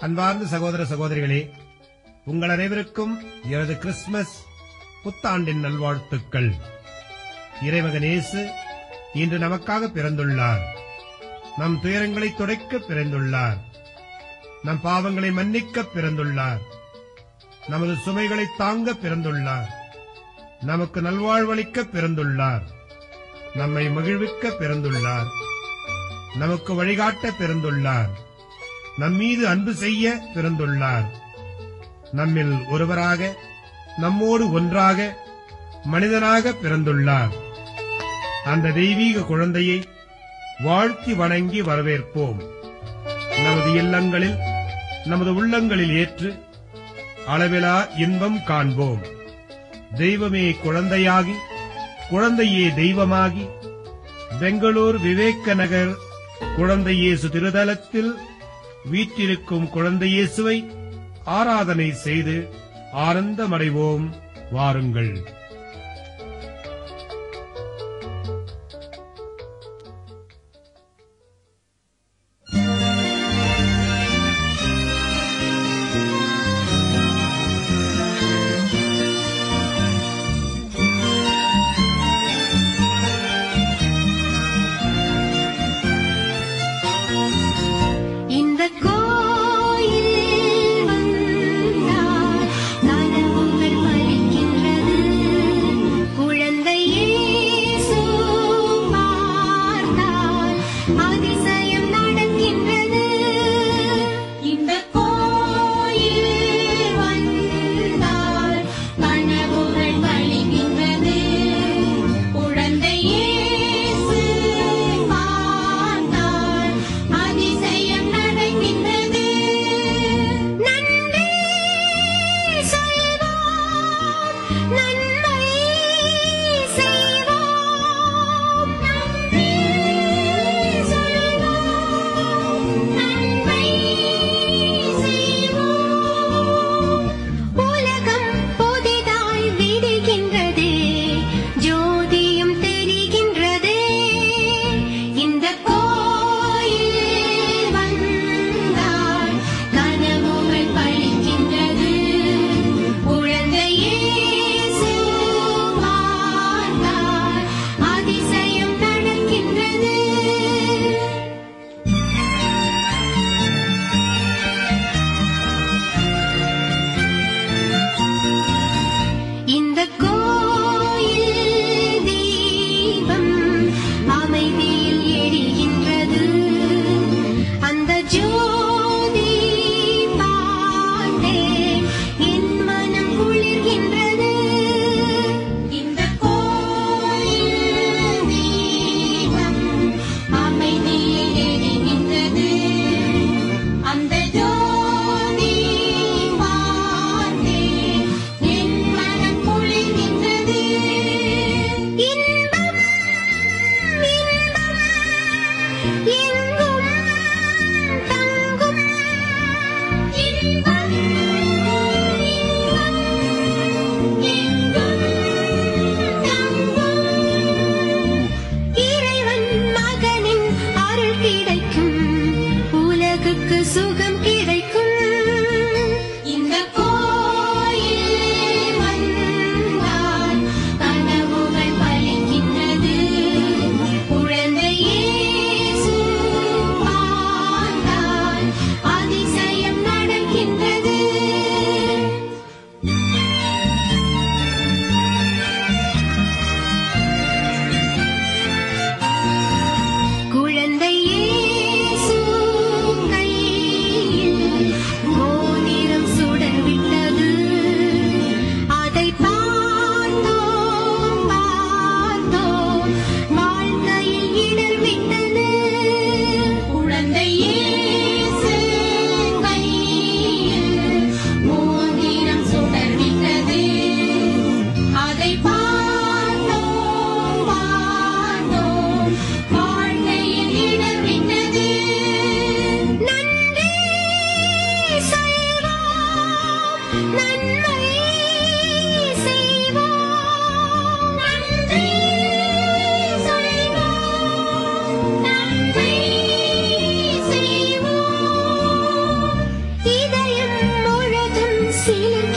அன்பார்ந்த சகோதர சகோதரிகளே உங்கள் அனைவருக்கும் எனது கிறிஸ்துமஸ் புத்தாண்டின் நல்வாழ்த்துக்கள் இறைமகன் இயேசு இன்று நமக்காக பிறந்துள்ளார் நம் துயரங்களை துடைக்க பிறந்துள்ளார் நம் பாவங்களை மன்னிக்க பிறந்துள்ளார் நமது சுமைகளை தாங்க பிறந்துள்ளார் நமக்கு நல்வாழ்வளிக்க பிறந்துள்ளார் நம்மை மகிழ்விக்க பிறந்துள்ளார் நமக்கு வழிகாட்ட பிறந்துள்ளார் நம் மீது அன்பு செய்ய பிறந்துள்ளார் நம்மில் ஒருவராக நம்மோடு ஒன்றாக மனிதனாக பிறந்துள்ளார் அந்த தெய்வீக குழந்தையை வாழ்த்தி வணங்கி வரவேற்போம் நமது இல்லங்களில் நமது உள்ளங்களில் ஏற்று அளவிலா இன்பம் காண்போம் தெய்வமே குழந்தையாகி குழந்தையே தெய்வமாகி பெங்களூர் விவேக நகர் குழந்தை இயேசு திருதலத்தில் வீற்றிருக்கும் குழந்தை இயேசுவை ஆராதனை செய்து ஆனந்தமடைவோம் வாருங்கள் இந்த கோயில் வந்தால் கனவுகள் பலிக்கின்றது சிலிர்க்க